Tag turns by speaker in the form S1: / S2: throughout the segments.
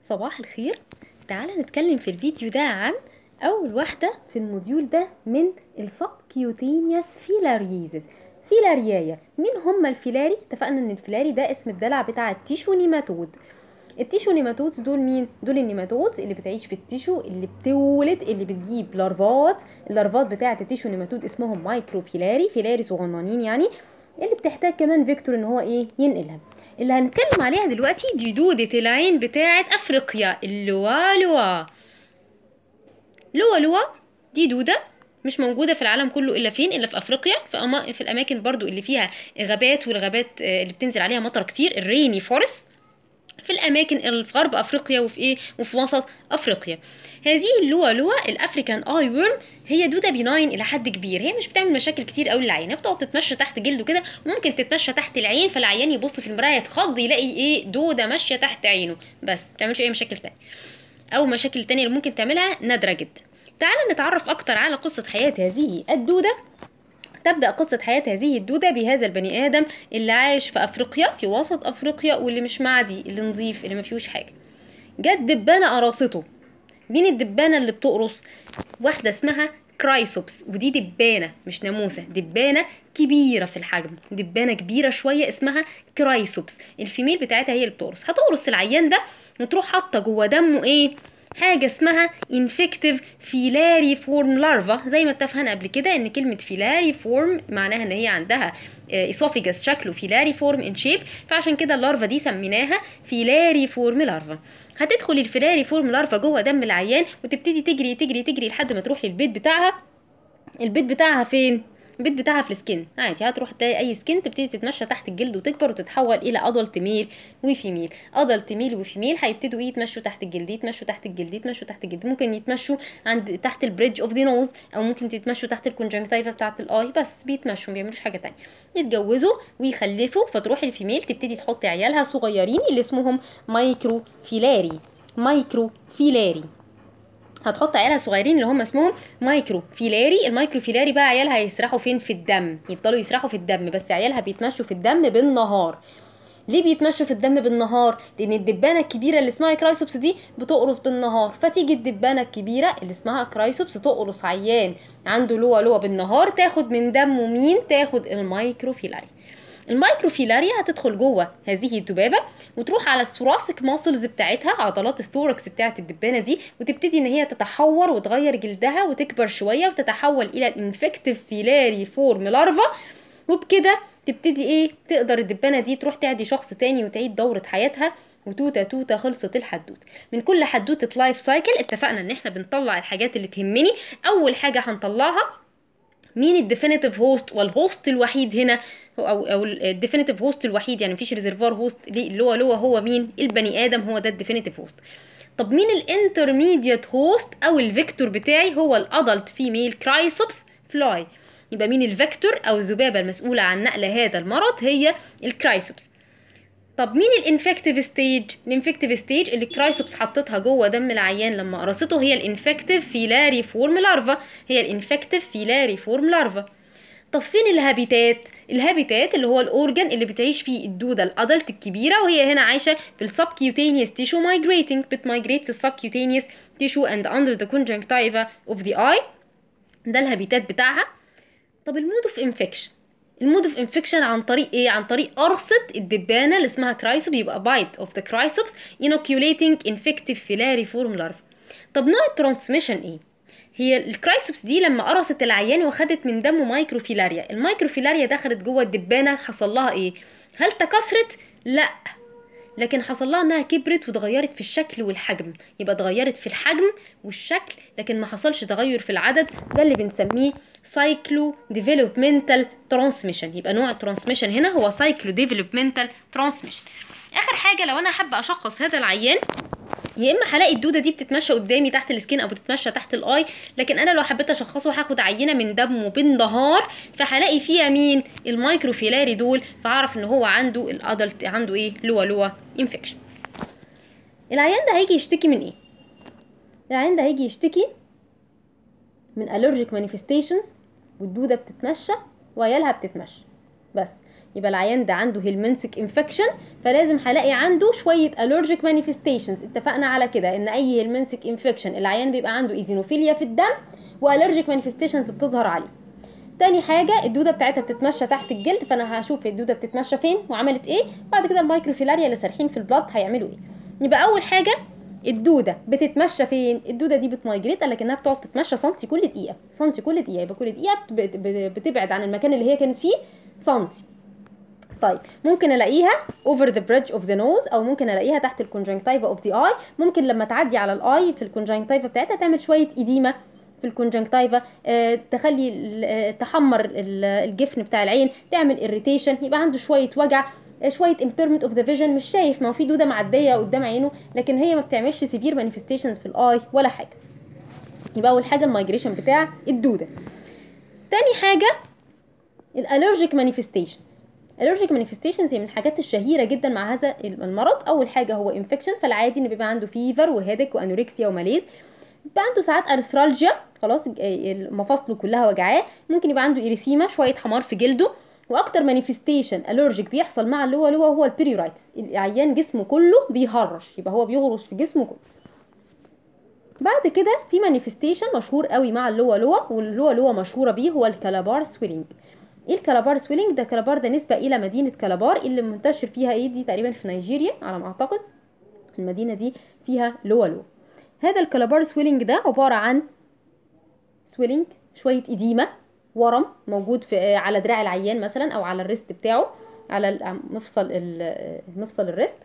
S1: صباح الخير تعالى نتكلم في الفيديو ده عن أول واحدة في الموديول ده من السبكيوتينيوس فيلاريزز فيلاريايا مين هم الفيلاري؟ اتفقنا ان الفيلاري ده اسم الدلع بتاع التيشو نيماتود التيشو نيماتودز دول مين؟ دول النيماتودز اللي بتعيش في التيشو اللي بتولد اللي بتجيب لارفات اللارفات بتاعة التيشو نيماتود اسمهم مايكرو فيلاري فيلاري صغننين يعني اللي بتحتاج كمان فيكتور ان هو ايه ينقلها اللي هنتكلم عليها دلوقتي دي دودة العين بتاعة افريقيا اللوا لوا لوا لوا دي دودة مش موجودة في العالم كله إلا فين إلا في أفريقيا في, أما في الأماكن برضو اللي فيها غابات والغابات اللي بتنزل عليها مطر كتير الريني فورست في الاماكن اللي في غرب افريقيا وفي ايه وفي وسط افريقيا هذه اللوا لوا الافريكان اي ورم هي دوده بيناين الى حد كبير هي مش بتعمل مشاكل كتير قوي للعين هي بتقعد تتمشى تحت جلده كده وممكن تتمشى تحت العين فالعيان يبص في المرايه يتخض يلاقي ايه دوده ماشيه تحت عينه بس ما تعملش اي مشاكل تانية او مشاكل تانية اللي ممكن تعملها نادره جدا تعال نتعرف اكتر على قصه حياه هذه الدوده تبدأ قصة حياة هذه الدودة بهذا البني آدم اللي عايش في أفريقيا في وسط أفريقيا واللي مش معدي اللي نظيف اللي ما فيهوش حاجة جت دبانة قراصته مين الدبانة اللي بتقرص واحدة اسمها كرايسوبس ودي دبانة مش ناموسة دبانة كبيرة في الحجم دبانة كبيرة شوية اسمها كرايسوبس الفيميل بتاعتها هي اللي بتقرص هتقرص العيان ده وتروح حاطة جوه دمه ايه حاجة اسمها infective filari form larva زي ما اتفقنا قبل كده ان كلمة filari form معناها ان هي عندها esophagus شكله filari form in shape فعشان كده اللارفا دي سميناها filari form larva هتدخل الفيلاري فورم لارفا جوه دم العيان وتبتدي تجري تجري تجري لحد ما تروح للبيت بتاعها البيت بتاعها فين البيت بتاعها في السكين عادي هتروح تلاقي اي سكين تبتدي تتمشى تحت الجلد وتكبر وتتحول الى ادلت ميل وفيميل ادلت ميل وفيميل هيبتدوا ايه يتمشوا تحت الجلد يتمشوا تحت الجلد يتمشوا تحت الجلد ممكن يتمشوا عند تحت البريدج اوف ذا نوز او ممكن يتمشوا تحت الكونجنكتيفا بتاعه الاي بس بيتمشوا ما بيعملوش حاجه تانية يتجوزوا ويخلفوا فتروح الفيميل تبتدي تحط عيالها صغيرين اللي اسمهم مايكرو فيلاري مايكرو فيلاري هتحط عيالها صغيرين اللي هم اسمهم مايكرو فيلاري المايكرو فيلاري بقى عيالها هيسرحوا فين في الدم يفضلوا يسرحوا في الدم بس عيالها بيتمشوا في الدم بالنهار ليه بيتمشوا في الدم بالنهار لان الدبانه الكبيره اللي اسمها كرايسوبس دي بتقرص بالنهار فتيجي الدبانه الكبيره اللي اسمها كرايسوبس تقرص عيان عنده لوا لوا بالنهار تاخد من دمه مين تاخد المايكرو فيلاري المايكروفيلاريا هتدخل جوه هذه الذبابه وتروح على الثوراسيك ماسلز بتاعتها عضلات الثوركس بتاعت الدبانه دي وتبتدي ان هي تتحور وتغير جلدها وتكبر شويه وتتحول الى الانفكتيف فيلاري فورم لارفا وبكده تبتدي ايه تقدر الدبانه دي تروح تعدي شخص تاني وتعيد دوره حياتها وتوته توته خلصت الحدوته من كل حدوته لايف سايكل اتفقنا ان احنا بنطلع الحاجات اللي تهمني اول حاجه هنطلعها مين الديفينيتيف هوست والهوست الوحيد هنا او او الديفينيتيف هوست الوحيد يعني مفيش ريزرفوار هوست اللي هو اللي هو مين البني ادم هو ده الديفينيتيف هوست طب مين الانترميديت هوست او الفيكتور بتاعي هو الادلت فيميل كرايسوبس فلاي يبقى مين الفيكتور او الذبابه المسؤوله عن نقل هذا المرض هي الكرايسوبس طب مين الانفكتيف ستيج الانفكتيف ستيج اللي كرايسوبس حطتها جوه دم العيان لما قرصته هي الانفكتيف فيلاري فورم لارفا هي الانفكتيف فيلاري فورم لارفا طب فين الهابيتات الهابيتات اللي هو الاورجن اللي بتعيش فيه الدوده الادلت الكبيره وهي هنا عايشه في السبكيوتينيوس تيشو مايجريتنج بتمايجريت في السبكيوتينيوس تيشو اند اندر ذا conjunctiva اوف ذا اي ده الهابيتات بتاعها طب المود اوف انفكشن المود اوف انفكشن عن طريق ايه عن طريق قرصه الدبانه اللي اسمها كرايسوب يبقى بايت اوف ذا كرايسوبس inoculating infective filari form larva طب نوع الترانسميشن ايه هي الكرايسوبس دي لما قرصت العيان وخدت من دمه مايكروفيلاريا المايكروفيلاريا دخلت جوه الدبانه حصل لها ايه هل تكاثرت لا لكن حصل لها انها كبرت واتغيرت في الشكل والحجم يبقى اتغيرت في الحجم والشكل لكن ما حصلش تغير في العدد ده اللي بنسميه سايكلو ديفلوبمنتال ترانسميشن يبقى نوع الترانسميشن هنا هو سايكلو ديفلوبمنتال ترانسميشن اخر حاجه لو انا حابه اشخص هذا العيان يا اما هلاقي الدوده دي بتتمشى قدامي تحت السكين او بتتمشى تحت الاي لكن انا لو حبيت اشخصه هاخد عينه من دمه بالنهار فهلاقي فيها مين المايكروفيلاري دول فهعرف ان هو عنده الادلت عنده ايه لوا لوا انفكشن العيان ده هيجي يشتكي من ايه العيان ده هيجي يشتكي من allergic manifestations والدوده بتتمشى وعيالها بتتمشى بس يبقى العيان ده عنده هيلمنسك انفكشن فلازم هلاقي عنده شويه الرجيك مانيفستيشنز اتفقنا على كده ان اي هيلمنسك انفكشن العيان بيبقى عنده ايزينوفيليا في الدم والرجيك مانيفستيشنز بتظهر عليه تاني حاجة الدودة بتاعتها بتتمشى تحت الجلد فانا هشوف الدودة بتتمشى فين وعملت ايه بعد كده المايكروفيلاريا اللي سارحين في البلط هيعملوا ايه يبقى اول حاجة الدودة بتتمشى فين الدودة دي بتمايجريت قال لك انها بتقعد تتمشى سنتي كل دقيقة سنتي كل دقيقة يبقى كل دقيقة بت- بت- بتبعد عن المكان اللي هي كانت فيه سنتي طيب ممكن الاقيها over the bridge of the nose او ممكن الاقيها تحت الكونجنكتيفا of the eye ممكن لما تعدي على الاي في الكونجنكتيفا بتاعتها تعمل شويه اديمه في الكونجنكتيفا آه تخلي ال- آه، تحمر ال- الجفن بتاع العين تعمل irritation يبقى عنده شويه وجع آه، شويه impairment of the vision مش شايف ما هو في دوده معديه قدام عينه لكن هي ما بتعملش severe manifestations في الاي ولا حاجه يبقى اول حاجه المايجريشن بتاع الدوده تاني حاجه الالرجيك مانيفستيشنز الالرجيك مانيفستيشنز هي من الحاجات الشهيره جدا مع هذا المرض اول حاجه هو انفكشن فالعادي ان بيبقى عنده فيفر وهيدك وانوركسيا وماليز بيبقى عنده ساعات ارثرالجيا خلاص ج- مفاصله كلها وجعاه ممكن يبقى عنده اريثيما شويه حمار في جلده واكتر مانيفستيشن الرجيك بيحصل مع اللي هو اللي هو هو البيريورايتس العيان جسمه كله بيهرش يبقى هو بيهرش في جسمه كله بعد كده في مانيفستيشن مشهور قوي مع اللوا لوا واللوا لوا مشهوره بيه هو الكالابار سويلنج ايه الكالابار سويلنج ده كالابار ده نسبه الى مدينه كالابار اللي منتشر فيها ايه دي تقريبا في نيجيريا على ما اعتقد المدينه دي فيها لوا لوا هذا الكالابار سويلنج ده عباره عن سويلنج شويه اديمه ورم موجود في على دراع العيان مثلا او على الريست بتاعه على ال- مفصل ال- مفصل الريست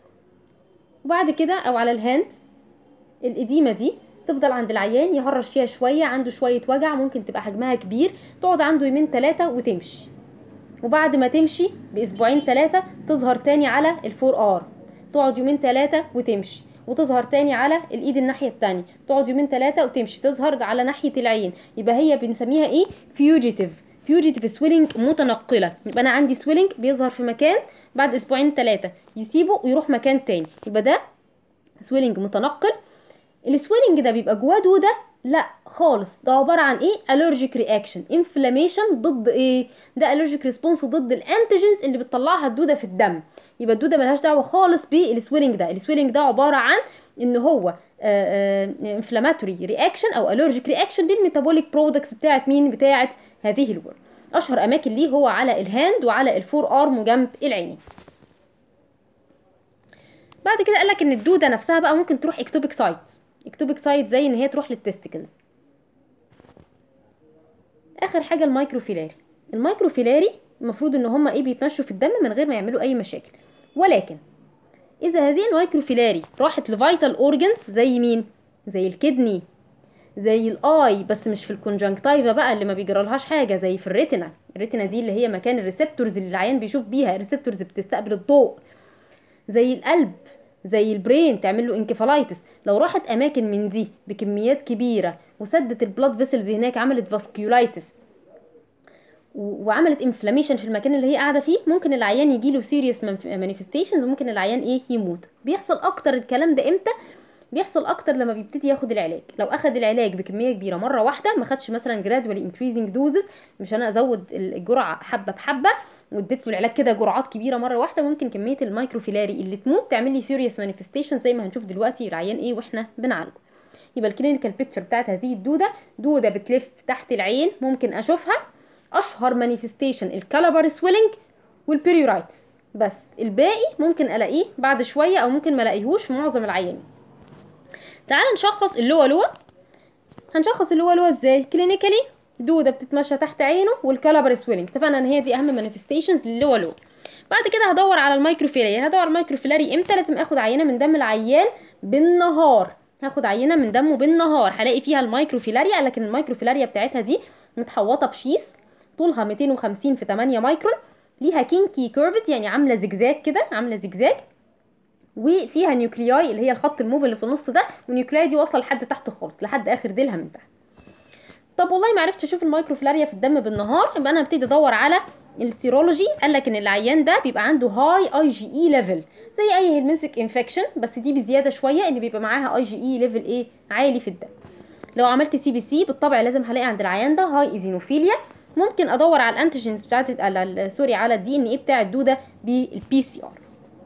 S1: وبعد كده او على الهاند الإديمة دي تفضل عند العيان يهرش فيها شوية عنده شوية وجع ممكن تبقى حجمها كبير تقعد عنده يومين ثلاثة وتمشي وبعد ما تمشي بأسبوعين ثلاثة تظهر تاني على الفور ار تقعد يومين ثلاثة وتمشي وتظهر تاني على الايد الناحية التانية تقعد يومين ثلاثة وتمشي تظهر على ناحية العين يبقى هي بنسميها ايه فيوجيتيف فيوجيتيف سويلنج متنقلة يبقى انا عندي سويلنج بيظهر في مكان بعد اسبوعين ثلاثة يسيبه ويروح مكان تاني يبقى ده سويلنج متنقل السويلنج ده بيبقى جواه دوده لا خالص ده عباره عن ايه الرجيك رياكشن انفلاميشن ضد ايه ده الرجيك ريسبونس ضد الانتيجنز اللي بتطلعها الدوده في الدم يبقى الدوده ملهاش دعوه خالص بالسويلنج ده السويلنج ده عباره عن ان هو انفلاماتوري رياكشن او الرجيك رياكشن للميتابوليك برودكتس بتاعت مين بتاعت هذه الورم اشهر اماكن ليه هو على الهاند وعلى الفور ارم وجنب العينين بعد كده قال لك ان الدوده نفسها بقى ممكن تروح اكتوبيك سايت اكتوبيك سايت زي ان هي تروح للتستيكلز اخر حاجه المايكروفيلاري المايكروفيلاري المفروض ان هم ايه بيتمشوا في الدم من غير ما يعملوا اي مشاكل ولكن اذا هذه المايكروفيلاري راحت لفيتال اورجنز زي مين زي الكدني زي الاي بس مش في الكونجنكتيفا بقى اللي ما بيجرالهاش حاجه زي في الريتنا الريتنا دي اللي هي مكان الريسبتورز اللي العيان بيشوف بيها الريسبتورز بتستقبل الضوء زي القلب زي البرين تعمل له انكفالايتس لو راحت اماكن من دي بكميات كبيره وسدت البلاد فيسلز هناك عملت فاسكيولايتس وعملت انفلاميشن في المكان اللي هي قاعده فيه ممكن العيان يجي له سيريس مانيفستيشنز وممكن العيان ايه يموت بيحصل اكتر الكلام ده امتى بيحصل اكتر لما بيبتدي ياخد العلاج لو اخد العلاج بكميه كبيره مره واحده ما خدش مثلا جرادوالي انكريزنج دوزز مش انا ازود الجرعه حبه بحبه واديت له العلاج كده جرعات كبيره مره واحده ممكن كميه المايكروفيلاري اللي تموت تعمل لي سيريس مانيفستيشن زي ما هنشوف دلوقتي العيان ايه واحنا بنعالجه يبقى الكلينيكال بيكتشر بتاعت هذه الدوده دوده بتلف تحت العين ممكن اشوفها اشهر مانيفستيشن الكالابر سويلنج والبيريورايتس بس الباقي ممكن الاقيه بعد شويه او ممكن ما الاقيهوش في معظم العيانين تعال نشخص اللوا لوا هنشخص اللوا لوا ازاي كلينيكالي دوده بتتمشى تحت عينه والكالابر سويلنج اتفقنا ان هي دي اهم مانيفستيشنز للوا لوا بعد كده هدور على المايكروفيلاري هدور على المايكروفيلاري امتى لازم اخد عينه من دم العيان بالنهار هاخد عينه من دمه بالنهار هلاقي فيها المايكروفيلاريا لكن المايكروفيلاريا بتاعتها دي متحوطه بشيس طولها 250 في 8 مايكرون ليها كينكي كيرفز يعني عامله زجزاج كده عامله زجزاج وفيها نيوكلياي اللي هي الخط الموف اللي في النص ده والنيوكلياي دي واصله لحد تحت خالص لحد اخر ديلها من تحت طب والله ما عرفتش اشوف المايكروفلاريا في الدم بالنهار يبقى انا هبتدي ادور على السيرولوجي قال لك ان العيان ده بيبقى عنده هاي اي جي اي ليفل زي اي هيلمنسك انفكشن بس دي بزياده شويه ان بيبقى معاها اي جي اي ليفل ايه عالي في الدم لو عملت سي بي سي بالطبع لازم هلاقي عند العيان ده هاي ايزينوفيليا ممكن ادور على الانتيجينز بتاعت ال- ال- سوري على الدي ان ايه بتاع الدوده بالبي سي ار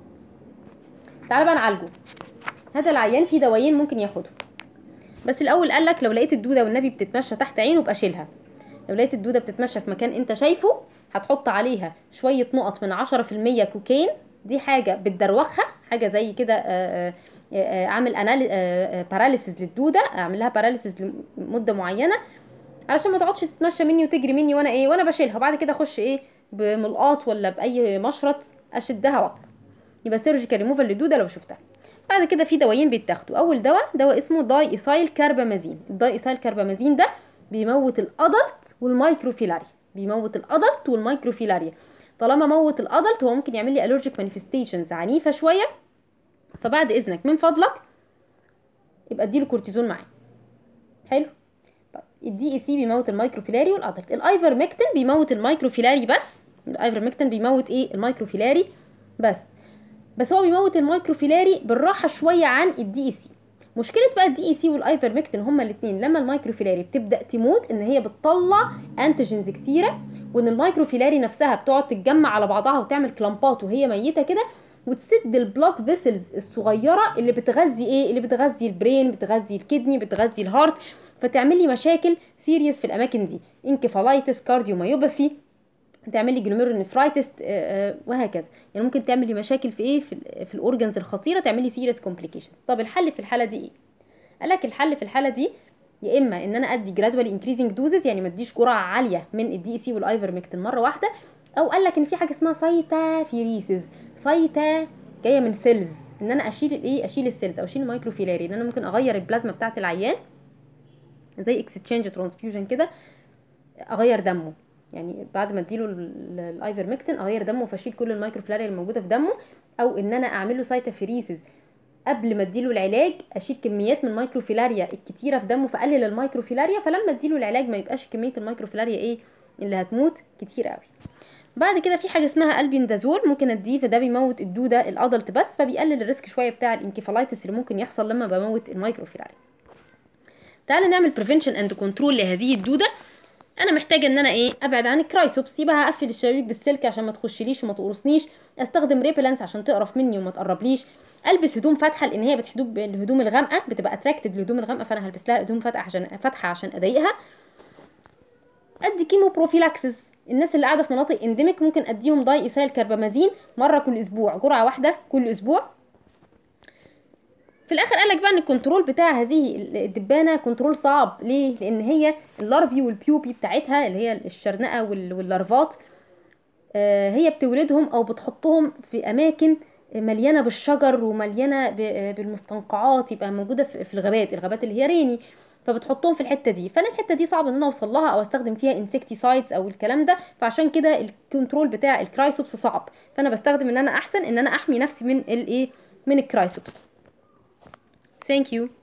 S1: تعالى بقى نعالجه هذا العيان فيه دوايين ممكن ياخدهم بس الاول قال لك لو لقيت الدوده والنبي بتتمشى تحت عينه ابقى شيلها لو لقيت الدوده بتتمشى في مكان انت شايفه هتحط عليها شويه نقط من 10% كوكين دي حاجه بتدروخها حاجه زي كده آه، آه، آه، اعمل باراليسيس للدوده اعمل لها باراليسيس لمده معينه علشان ما تقعدش تتمشى مني وتجري مني وانا ايه وانا بشيلها وبعد كده اخش ايه بملقاط ولا باي مشرط اشدها واطلع يبقى سيرجيكال ريموفال للدوده لو شفتها بعد كده في دوايين بيتاخدوا اول دواء دواء اسمه داي ايثايل كاربامازين الداي ايثايل كاربامازين ده بيموت الادلت والمايكروفيلاريا بيموت الادلت والمايكروفيلاريا طالما موت الادلت هو ممكن يعمل لي الرجيك مانيفستيشنز عنيفه شويه فبعد اذنك من فضلك يبقى اديله كورتيزون معاه حلو طيب الدي اي سي بيموت المايكروفيلاري والادلت الايفرمكتين بيموت المايكروفيلاري بس الايفرمكتين بيموت ايه المايكروفيلاري بس بس هو بيموت المايكروفيلاري بالراحه شويه عن الدي اي سي مشكله بقى الدي اي سي والايفرمكتين هما الاثنين لما المايكروفيلاري بتبدا تموت ان هي بتطلع انتيجينز كتيره وان المايكروفيلاري نفسها بتقعد تتجمع على بعضها وتعمل كلامبات وهي ميته كده وتسد البلاد فيسلز الصغيره اللي بتغذي ايه اللي بتغذي البرين بتغذي الكدني بتغذي الهارت فتعمل لي مشاكل سيريس في الاماكن دي انكفالايتس كارديوميوباثي تعمل لي جلوميرونيفرايتس وهكذا يعني ممكن تعمل لي مشاكل في ايه في, ال- في الاورجنز الخطيره تعمل لي سيريس كومبليكيشنز طب الحل في الحاله دي ايه قال لك الحل في الحاله دي يا اما ان انا ادي جرادوالي انكريزنج دوزز يعني ما اديش جرعه عاليه من الدي اي سي والايفرمكتين مره واحده او قال لك ان في حاجه اسمها سايتافيريسيس سايتا جايه من سيلز ان انا اشيل الايه اشيل السيلز او اشيل المايكروفيلاري ان انا ممكن اغير البلازما بتاعه العيان زي اكستشينج ترانسفيوجن كده اغير دمه يعني بعد ما اديله ال- الايفرمكتين اغير دمه فاشيل كل المايكروفلاريا اللي موجوده في دمه او ان انا اعمل له سايتافيريسيس قبل ما اديله العلاج اشيل كميات من المايكروفيلاريا الكتيره في دمه فاقلل المايكروفيلاريا فلما اديله العلاج ما يبقاش كميه المايكروفيلاريا ايه اللي هتموت كتير قوي بعد كده في حاجه اسمها البندازول ممكن اديه فده بيموت الدوده الادلت بس فبيقلل الريسك شويه بتاع الانكفالايتس اللي ممكن يحصل لما بموت المايكروفيلاريا تعالى نعمل بريفنشن اند كنترول لهذه الدوده انا محتاجه ان انا ايه ابعد عن الكرايسوبس يبقى هقفل الشبابيك بالسلك عشان ما تخشليش وما تقرصنيش استخدم ريبلانس عشان تقرف مني وما تقربليش البس هدوم فاتحه لان هي بتحدوب الهدوم الغامقه بتبقى اتراكتد للهدوم الغامقه فانا هلبس لها هدوم فاتحه عشان فاتحه عشان اضايقها ادي كيمو بروفيلاكسس الناس اللي قاعده في مناطق انديميك ممكن اديهم داي ايثايل كربامازين مره كل اسبوع جرعه واحده كل اسبوع في الاخر قال لك بقى ان الكنترول بتاع هذه الدبانه كنترول صعب ليه لان هي اللارفي والبيوبي بتاعتها اللي هي الشرنقه وال- واللارفات آه، هي بتولدهم او بتحطهم في اماكن مليانه بالشجر ومليانه ب- بالمستنقعات يبقى موجوده في في الغابات الغابات اللي هي ريني فبتحطهم في الحته دي فانا الحته دي صعب ان انا اوصل لها او استخدم فيها انسكتيسايدز او الكلام ده فعشان كده الكنترول بتاع الكرايسوبس صعب فانا بستخدم ان انا احسن ان انا احمي نفسي من الايه من الكرايسوبس ثانك يو